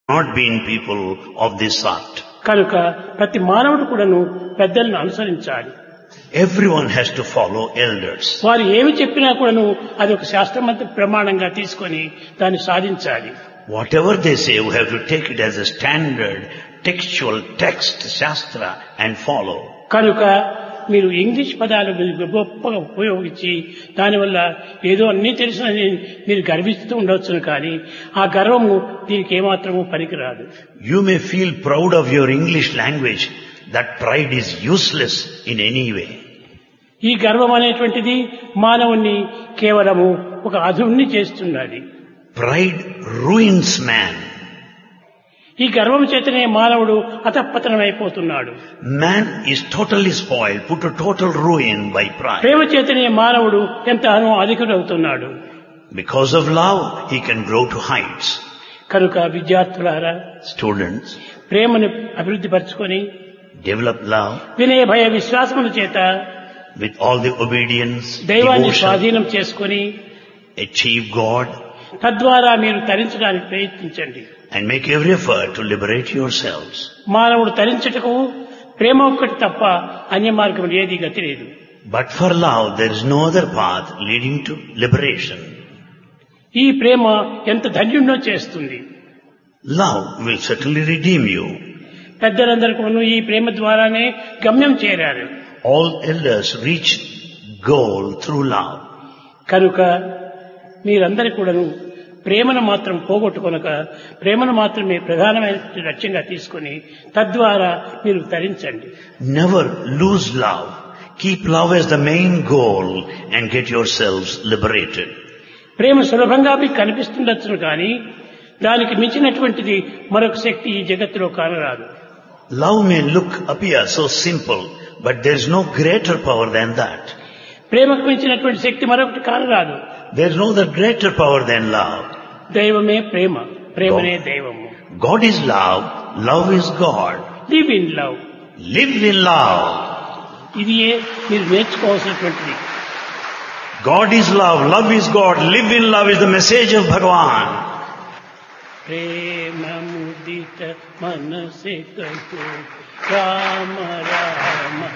not been people of this sort. కనుక ప్రతి మానవుడు కూడాను పెద్దలను అనుసరించాలి Everyone has to follow elders. వారు ఏమి చెప్పినా కూడాను అది ఒక శాస్త్రమంత ప్రమాణంగా తీసుకొని దాన్ని సాధించాలి Whatever they say, we have to take it as a standard textual text, Shastra, and follow. కనుక మీరు ఇంగ్లీష్ పదాలు మీరు గొప్పగా ఉపయోగించి దానివల్ల ఏదో అన్నీ తెలిసినని మీరు గర్విస్తూ ఉండవచ్చును కానీ ఆ గర్వము దీనికి ఏమాత్రము పనికిరాదు You may feel proud of your English language. That pride is useless in any way. ఈ గర్వం అనేటువంటిది మానవుణ్ణి కేవలము ఒక అధుణ్ణి చేస్తున్నది Pride ruins man. ఈ గర్వం చేతనే మానవుడు అతపతనమైపోతున్నాడు Man is totally spoiled, put to total ruin by pride. ప్రేమ చేతనే మానవుడు ఎంతగానో అధికుడవుతున్నాడు Because of love, he can grow to heights. కనుక విద్యార్థులారా Students, ప్రేమను అభివృద్ధి పరుచుకొని develop love వినయ భయ విశ్వాసముల చేత with all the obedience, దైవాన్ని devotion, స్వాధీనం చేసుకొని achieve God, తద్వారా మీరు తరించడానికి ప్రయత్నించండి and make every effort to liberate yourselves. మానవుడు తరించుటకు ప్రేమ ఒక్కటి తప్ప అన్య మార్గం ఏది గతి లేదు But for love, there is no other path leading to liberation. ఈ ప్రేమ ఎంత ధన్యుణ్ణో చేస్తుంది Love will certainly redeem you. పెద్దలందరికీ ఈ ప్రేమ ద్వారానే గమ్యం చేరారు All elders reach goal through love. కనుక మీరందరి కూడాను ప్రేమను మాత్రం పోగొట్టుకొనక ప్రేమను మాత్రమే ప్రధానమైన లక్ష్యంగా తీసుకొని తద్వారా మీరు తరించండి Never lose love. Keep love as the main goal and get yourselves liberated. ప్రేమ సులభంగా మీకు కనిపిస్తుండొచ్చును కానీ దానికి మించినటువంటిది మరొక శక్తి ఈ జగత్తులో కానరాదు Love may look, appear so simple, but there is no greater power than that. ప్రేమకు మించినటువంటి శక్తి మరొకటి కానరాదు There is no other greater power than love. దైవమే ప్రేమ ప్రేమనే దైవము God is love, love is God. Live in love Live in love. ఇది మీరు నేర్చుకోవాల్సినటువంటిది God is love, love is God, live in love is the message of Bhagavan. ప్రేమ ముదిత మనసే కహో రామ రామ